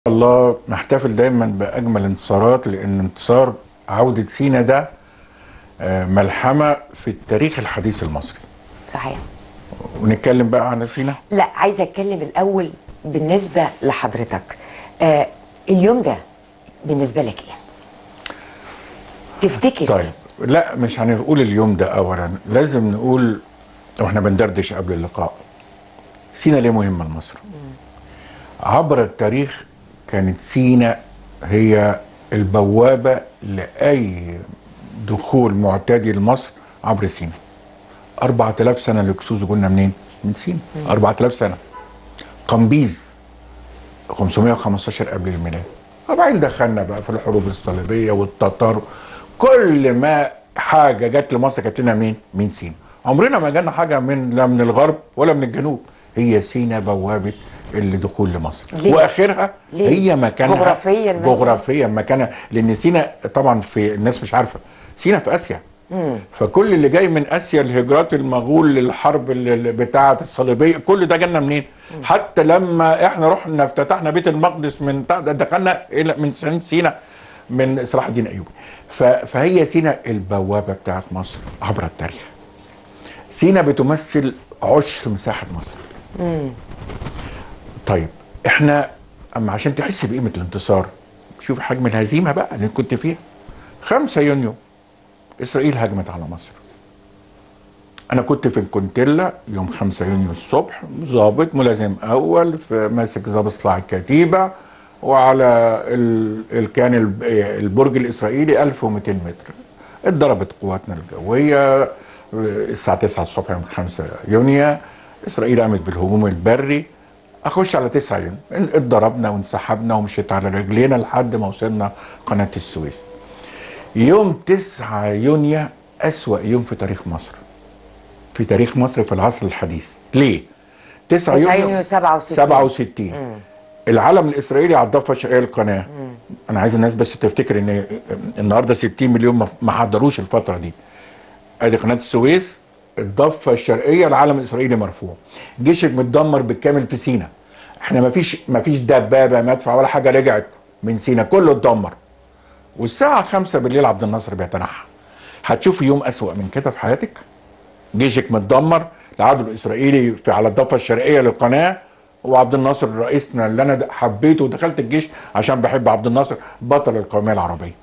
الله نحتفل دايما باجمل انتصارات لان انتصار عوده سينا ده آه، ملحمه في التاريخ الحديث المصري صحيح ونتكلم بقى عن سينا لا عايزه اتكلم الاول بالنسبه لحضرتك آه اليوم ده بالنسبه لك ايه تفتكر طيب لا مش هنقول اليوم ده اولا لازم نقول واحنا بندردش قبل اللقاء سينا ليه مهمه لمصر عبر التاريخ كانت سينا هي البوابه لاي دخول معتدي لمصر عبر سينا 4000 سنه الاكسوس قلنا منين من سينا 4000 سنه قمبيز 515 قبل الميلاد وبعدين دخلنا بقى في الحروب الصليبيه والتتار كل ما حاجه جت لمصر جت لنا مين؟ من سينا عمرنا ما جانا حاجه من لا من الغرب ولا من الجنوب هي سينا بوابه الدخول لمصر ليه؟ واخرها ليه؟ هي مكانها جغرافياً مثلاً؟ جغرافيا مكانها لان سينا طبعا في الناس مش عارفه سينا في اسيا فكل اللي جاي من اسيا الهجرات المغول للحرب ال- بتاعه الصليبيه كل ده جالنا منين؟ حتى لما احنا رحنا افتتحنا بيت المقدس من تحت دخلنا الى من سن- سينا من صلاح الدين ايوبي ف- فهي سينا البوابه بتاعت مصر عبر التاريخ سينا بتمثل عشر مساحه مصر طيب احنا اما عشان تحس بقيمه الانتصار شوف حجم الهزيمه بقى اللي كنت فيها 5 يونيو اسرائيل هجمت على مصر انا كنت في الكونتيلا يوم 5 يونيو الصبح ضابط ملازم اول في ماسك ضابط صلاح الكتيبه وعلى ال... ال... كان الب- البرج الاسرائيلي 1200 متر اتضربت قواتنا الجويه الساعه 9 الصبح يوم 5 يونيو اسرائيل قامت بالهجوم البري اخش على 9 يونيو اتضربنا وانسحبنا ومشيت على رجلينا لحد ما وصلنا قناه السويس يوم 9 يونيو أسوأ يوم في تاريخ مصر في تاريخ مصر في العصر الحديث ليه 9 9 يونيو يونيو 67 67 العلم الاسرائيلي على الضفه الشرقيه للقناه انا عايز الناس بس تفتكر ان النهارده 60 مليون ما- ما حضروش الفتره دي ادي قناه السويس الضفه الشرقيه العلم الاسرائيلي مرفوع جيشك متدمر بالكامل في سينا احنا ما فيش ما فيش دبابه مدفع ولا حاجه رجعت من سينا كله اتدمر والساعه 5 بالليل عبد الناصر بيتنحى هتشوفي يوم اسوأ من كده في حياتك جيشك متدمر العدو الاسرائيلي في على الضفه الشرقيه للقناه وعبد الناصر رئيسنا اللي انا حبيته ودخلت الجيش عشان بحب عبد الناصر بطل القوميه العربيه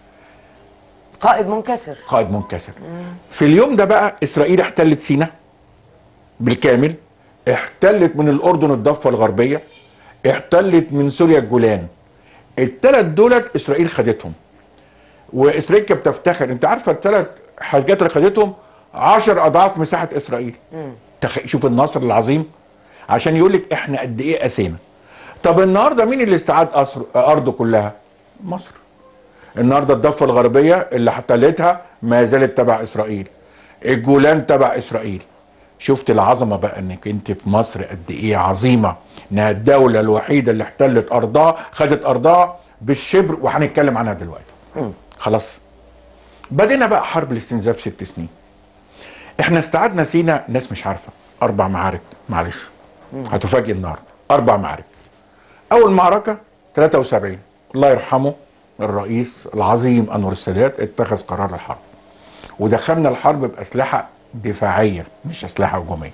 قائد منكسر قائد منكسر في اليوم ده بقى اسرائيل احتلت سيناء بالكامل احتلت من الاردن الضفه الغربيه احتلت من سوريا الجولان الثلاث دولت اسرائيل خدتهم واسرائيل كانت بتفتخر انت عارفه الثلاث حاجات اللي خدتهم 10 اضعاف مساحه اسرائيل تخ... شوف النصر العظيم عشان يقول لك احنا قد ايه قسينا طب النهارده مين اللي استعاد أسر... ارضه كلها مصر النهارده الضفه الغربيه اللي احتلتها ما زالت تبع اسرائيل الجولان تبع اسرائيل شفت العظمه بقى انك انت في مصر قد ايه عظيمه انها الدوله الوحيده اللي احتلت ارضها خدت ارضها بالشبر وهنتكلم عنها دلوقتي خلاص بدينا بقى حرب الاستنزاف ست سنين احنا استعدنا سينا ناس مش عارفه اربع معارك معلش هتفاجئ النهارده اربع معارك اول معركه 73 الله يرحمه الرئيس العظيم انور السادات اتخذ قرار الحرب ودخلنا الحرب باسلحه دفاعيه مش اسلحه هجوميه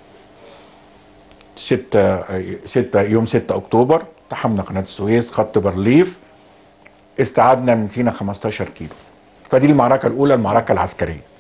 6 6 يوم 6 اكتوبر تحمنا قناه السويس خط بارليف استعدنا من سينا 15 كيلو فدي المعركه الاولى المعركه العسكريه